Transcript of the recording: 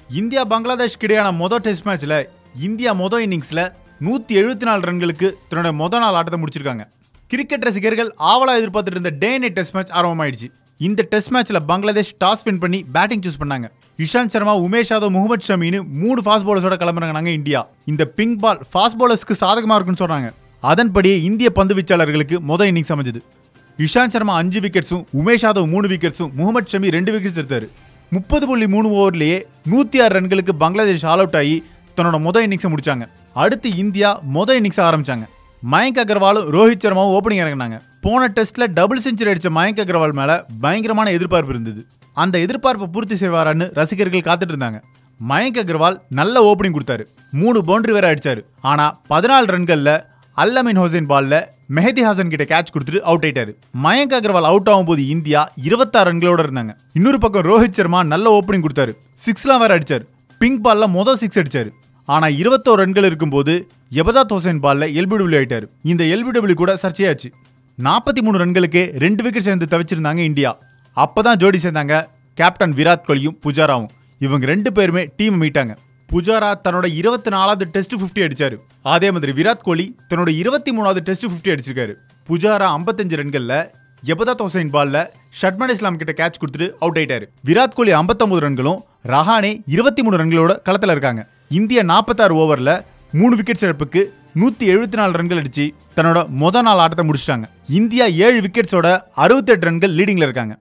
India பங்களாதேஷ்க்கு இடையான மொதல் test மேட்ச்ல இந்தியா மொதல் இன்னிங்ஸ்ல நூத்தி எழுபத்தி நாலு ரன்களுக்கு தன்னோட மொதல் நாள் ஆட்டத்தை முடிச்சிருக்காங்க கிரிக்கெட் ரசிகர்கள் ஆவலா எதிர்பார்த்துட்டு இருந்த டே நைட் டெஸ்ட் மேட்ச் ஆரம்பமாயிடுச்சு இந்த டெஸ்ட் மேட்ச்ல பங்களாதேஷ் டாஸ் வின் பண்ணி பேட்டிங் சூஸ் பண்ணாங்க இஷாந்த் சர்மா உமேஷ் யாதவ் முகமது ஷமின்னு மூணு ஃபாஸ்ட் பவுலர்ஸோட கிளம்புறாங்க இந்தியா இந்த பிங்க் பால் ஃபாஸ்ட் பவுலர்ஸ்க்கு சாதகமா இருக்குன்னு சொன்னாங்க அதன்படியே இந்திய பந்து வீச்சாளர்களுக்கு மொதல் இன்னிங்ஸ் அமைஞ்சது இஷாந்த் சர்மா அஞ்சு விக்கெட்ஸும் உமேஷ் யாதவ் மூணு விக்கெட்ஸும் முகமது ஷமி ரெண்டு விக்கெட்ஸ் எடுத்தாரு முப்பது புள்ளி மூணு ஓவர்லேயே நூற்றி ஆறு ரன்களுக்கு பங்களாதேஷ் ஆல் அவுட் ஆகி தன்னோட மொதல் இன்னிங்ஸை முடிச்சாங்க அடுத்து இந்தியா மொதல் இன்னிங்ஸ் ஆரம்பிச்சாங்க மயங்க் அகர்வாலும் ரோஹித் சர்மாவும் ஓப்பனிங் இறங்கினாங்க போன டெஸ்ட்ல டபுள் செஞ்சுரி அடிச்ச மயங்க் அகர்வால் மேல பயங்கரமான எதிர்பார்ப்பு இருந்தது அந்த எதிர்பார்ப்பை பூர்த்தி செய்வாரான்னு ரசிகர்கள் காத்துட்டு இருந்தாங்க மயங்க் அகர்வால் நல்ல ஓப்பனிங் கொடுத்தாரு மூணு பவுண்டரி வேற அடிச்சாரு ஆனா பதினாலு ரன்கள்ல அல்லமின் ஹோசேன் பால்ல மெஹதி ஹாசன் கிட்ட கேட்ச் கொடுத்துட்டு அவுட் ஆயிட்டாரு மயங்க் அகர்வால் அவுட் ஆகும்போது இந்தியா இருபத்தாறு ரன்களோட இருந்தாங்க இன்னொரு பக்கம் ரோஹித் சர்மா நல்ல ஓப்பனிங் கொடுத்தாரு சிக்ஸ்லாம் வேற அடிச்சாரு பிங்க் பால்ல மொதல் சிக்ஸ் அடிச்சாரு ஆனா இருபத்தோரு ரன்கள் இருக்கும்போது எபதாத் ஹோசேன் பால்ல எல்பிடபிள்யூ ஆயிட்டாரு இந்த எல்பிடபிள்யூ கூட சர்ச்சையாச்சு நாற்பத்தி மூணு ரன்களுக்கு ரெண்டு விக்கெட் சேர்ந்து தவிச்சிருந்தாங்க இந்தியா அப்பதான் ஜோடி சேர்ந்தாங்க கேப்டன் விராட் கோலியும் புஜாராவும் இவங்க ரெண்டு பேருமே டீம் மீட்டாங்க புஜாரா தன்னோட இருபத்தி நாலாவது டெஸ்ட் 50 அடிச்சாரு அதே மாதிரி விராட் கோலி தன்னோட இருபத்தி மூணாவது டெஸ்ட் 50 அடிச்சிருக்காரு புஜாரா 55 ரன்கள்ல எபதாத் ஹுசைன் பால்ல ஷட்மன் இஸ்லாம் கிட்ட கேட்ச் கொடுத்துட்டு அவுட் ஆயிட்டாரு விராட் கோலி 59 ரன்களும் ரஹானே இருபத்தி மூணு ரன்களோட களத்துல இருக்காங்க இந்தியா 46 ஓவர்ல மூணு விக்கெட் இழப்புக்கு நூத்தி எழுபத்தி நாலு ரன்கள் அடிச்சு தன்னோட முத நாள் ஆட்டத்தை முடிச்சிட்டாங்க இந்தியா ஏழு விக்கெட்ஸோட அறுபத்தெட்டு ரன்கள் லீடிங்ல இருக்காங்க